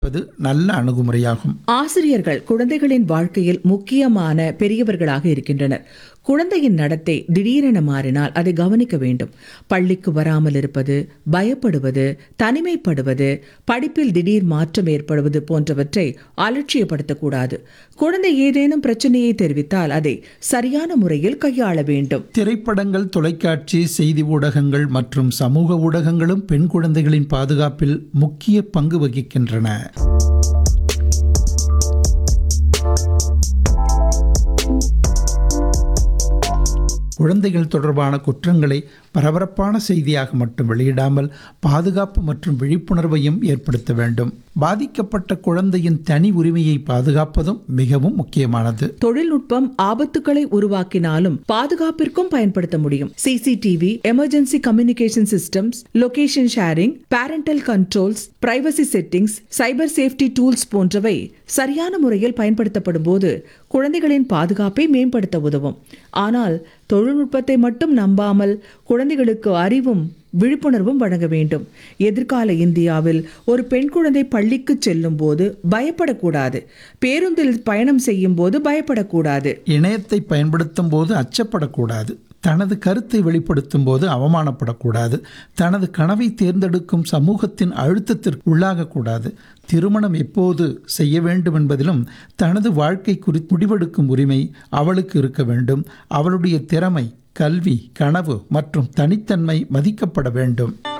என்பது நல்ல அணுகுமுறையாகும் ஆசிரியர்கள் குழந்தைகளின் வாழ்க்கையில் முக்கியமான பெரியவர்களாக இருக்கின்றனர் குழந்தையின் நடத்தை திடீரென மாறினால் அதை கவனிக்க வேண்டும் பள்ளிக்கு வராமல் இருப்பது பயப்படுவது தனிமைப்படுவது படிப்பில் திடீர் மாற்றம் ஏற்படுவது போன்றவற்றை அலட்சியப்படுத்தக்கூடாது குழந்தை ஏதேனும் பிரச்சனையை தெரிவித்தால் அதை சரியான முறையில் கையாள வேண்டும் திரைப்படங்கள் தொலைக்காட்சி செய்தி ஊடகங்கள் மற்றும் சமூக ஊடகங்களும் பெண் குழந்தைகளின் பாதுகாப்பில் முக்கிய பங்கு வகிக்கின்றன குழந்தைகள் தொடர்பான குற்றங்களை பரபரப்பான செய்தியாக மட்டும் வெளியிடாமல் பாதுகாப்பு மற்றும் விழிப்புணர்வையும் ஏற்படுத்த வேண்டும் பாதிக்கப்பட்ட குழந்தையின் தனி உரிமையை பாதுகாப்பதும் மிகவும் முக்கியமானது தொழில்நுட்பம் ஆபத்துக்களை உருவாக்கினாலும் பாதுகாப்பிற்கும் பயன்படுத்த முடியும் CCTV emergency communication systems location sharing parental controls privacy settings cyber safety tools போன்றவை சரியான முறையில் பயன்படுத்தப்படும் போது குழந்தைகளின் பாதுகாப்பை மேம்படுத்த உதவும் ஆனால் தொழில்நுட்பத்தை மட்டும் நம்பாமல் குழந்தைகளுக்கு அறிவும் விழிப்புணர்வும் வழங்க வேண்டும் எதிர்கால இந்தியாவில் ஒரு பெண் குழந்தை பள்ளிக்கு செல்லும் போது பயப்படக்கூடாது பேருந்தில் பயணம் செய்யும் போது பயப்படக்கூடாது இணையத்தை பயன்படுத்தும் போது அச்சப்படக்கூடாது தனது கருத்தை வெளிப்படுத்தும் போது அவமானப்படக்கூடாது தனது கனவை தேர்ந்தெடுக்கும் சமூகத்தின் அழுத்தத்திற்கு உள்ளாகக்கூடாது திருமணம் எப்போது செய்ய வேண்டும் என்பதிலும் தனது வாழ்க்கை குறித்து முடிவெடுக்கும் உரிமை அவளுக்கு இருக்க வேண்டும் அவளுடைய திறமை கல்வி கனவு மற்றும் தனித்தன்மை மதிக்கப்பட வேண்டும்